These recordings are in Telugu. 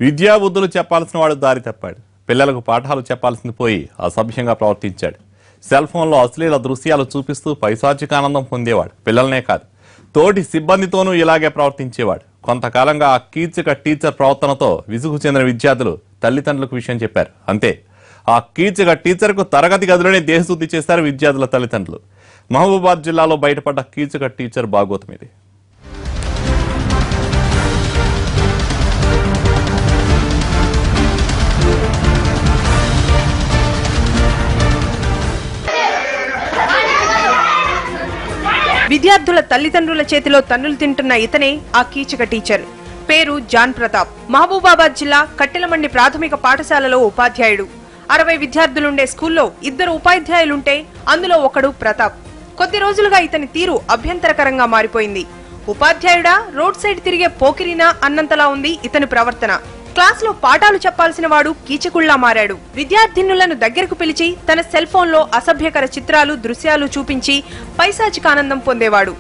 విద్యా బుద్ధులు చెప్పాల్సిన వాడు దారి తప్పాడు పిల్లలకు పాఠాలు చెప్పాల్సింది పోయి అసభ్యంగా ప్రవర్తించాడు సెల్ ఫోన్లో అశ్లీల దృశ్యాలు చూపిస్తూ పైశాచిక ఆనందం పొందేవాడు పిల్లలనే కాదు తోటి సిబ్బందితోనూ ఇలాగే ప్రవర్తించేవాడు కొంతకాలంగా ఆ కీచక టీచర్ ప్రవర్తనతో విసుగు చెందిన విద్యార్థులు తల్లిదండ్రులకు విషయం చెప్పారు అంతే ఆ కీచక టీచర్కు తరగతి గదిలోనే దేహశుద్ధి చేశారు విద్యార్థుల తల్లిదండ్రులు మహబూబాద్ జిల్లాలో బయటపడ్డ కీచక టీచర్ బాగోతం ఇది విద్యార్థుల తల్లిదండ్రుల చేతిలో తన్నులు తింటున్న ఇతనే ఆ కీచక టీచర్ పేరు జాన్ ప్రతాప్ మహబూబాబాద్ జిల్లా కట్టెలమండి ప్రాథమిక పాఠశాలలో ఉపాధ్యాయుడు అరవై విద్యార్థులుండే స్కూల్లో ఇద్దరు ఉపాధ్యాయులుంటే అందులో ఒకడు ప్రతాప్ కొద్ది రోజులుగా ఇతని తీరు అభ్యంతరకరంగా మారిపోయింది ఉపాధ్యాయుడా రోడ్ సైడ్ తిరిగే పోకిరినా అన్నంతలా ఉంది ఇతని ప్రవర్తన క్లాస్ లో పాఠాలు చెప్పాల్సిన వాడు కీచకుళ్లా మారాడు విద్యార్థినులను దగ్గరకు పిలిచి తన సెల్ ఫోన్ లో అసభ్యకర చిత్రాలు దృశ్యాలు చూపించి పైశాచికానందం పొందేవాడు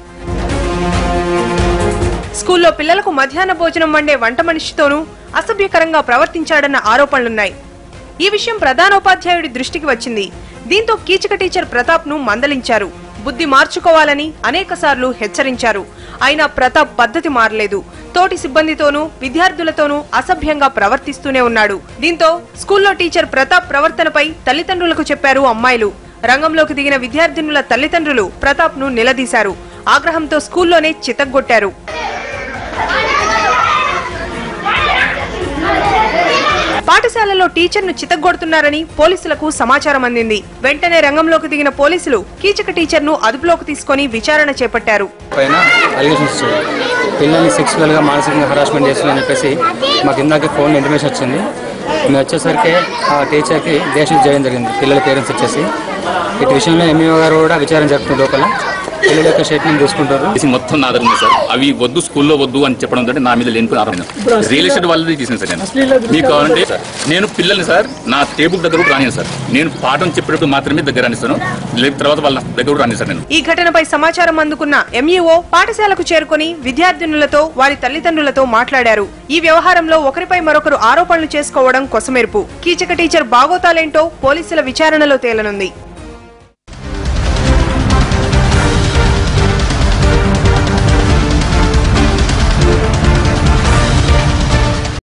స్కూల్లో పిల్లలకు మధ్యాహ్న భోజనం వండే వంట మనిషితోనూ అసభ్యకరంగా ప్రవర్తించాడన్న ఆరోపణలున్నాయి ఈ విషయం ప్రధానోపాధ్యాయుడి దృష్టికి వచ్చింది దీంతో కీచక టీచర్ ప్రతాప్ ను మందలించారు బుద్ధి మార్చుకోవాలని అనేకసార్లు హెచ్చరించారు అయినా ప్రతాప్ పద్ధతి మారలేదు తోటి సిబ్బందితోనూ విద్యార్థులతోనూ అసభ్యంగా ప్రవర్తిస్తూనే ఉన్నాడు దీంతో స్కూల్లో టీచర్ ప్రతాప్ ప్రవర్తనపై తల్లిదండ్రులకు చెప్పారు అమ్మాయిలు రంగంలోకి దిగిన విద్యార్థినుల తల్లిదండ్రులు ప్రతాప్ ను నిలదీశారు ఆగ్రహంతో స్కూల్లోనే చితగ్గొట్టారు పాఠశాలలో టీచర్ ను చితగ్గొడుతున్నారని పోలీసులకు సమాచారం అందింది వెంటనే రంగంలోకి దిగిన పోలీసులు కీచక టీచర్ ను అదుపులోకి తీసుకొని విచారణ చేపట్టారు పైన అలిగేషన్స్ వచ్చాయి పిల్లల్ని సెక్సువల్గా మానసికంగా హరాస్మెంట్ చేస్తుందని చెప్పేసి మాకు ఇందాక ఫోన్ ఇంటిమేషన్ వచ్చింది మేము వచ్చేసరికి ఆ టీచర్కి దేశం చేయడం జరిగింది పిల్లల పేరెంట్స్ వచ్చేసి ఇటు విషయంలో ఎంఈఓ గారు కూడా విచారణ జరుపుతుంది లోపల పిల్లల యొక్క స్టేట్మెంట్ తీసుకుంటారు చేసి మొత్తం నా దగ్గర ఉంది సార్ అవి వద్దు స్కూల్లో వద్దు అని చెప్పడం తోటి నా మీద లేని ఆరోపణ రియల్ ఎస్టేట్ వాళ్ళది తీసాను సార్ నేను మీకు కావాలంటే సార్ నేను పిల్లల్ని సార్ నా టేబుల్ దగ్గర కూడా రానియను సార్ నేను పాఠం చెప్పేటప్పుడు మాత్రమే దగ్గర రానిస్తాను లేదు తర్వాత వాళ్ళ దగ్గర కూడా రాని సార్ నేను ఈ ఘటనపై సమాచారం అందుకున్న ఎంఈఓ పాఠశాలకు చేరుకుని విద్యార్థినులతో వారి తల్లిదండ్రులతో మాట్లాడారు ఈ వ్యవహారంలో ఒకరిపై మరొకరు ఆరోపణలు చేసుకోవడం కొసమెరుపు కీచక టీచర్ బాగోతాలేంటో పోలీసుల విచారణలో తేలనుంది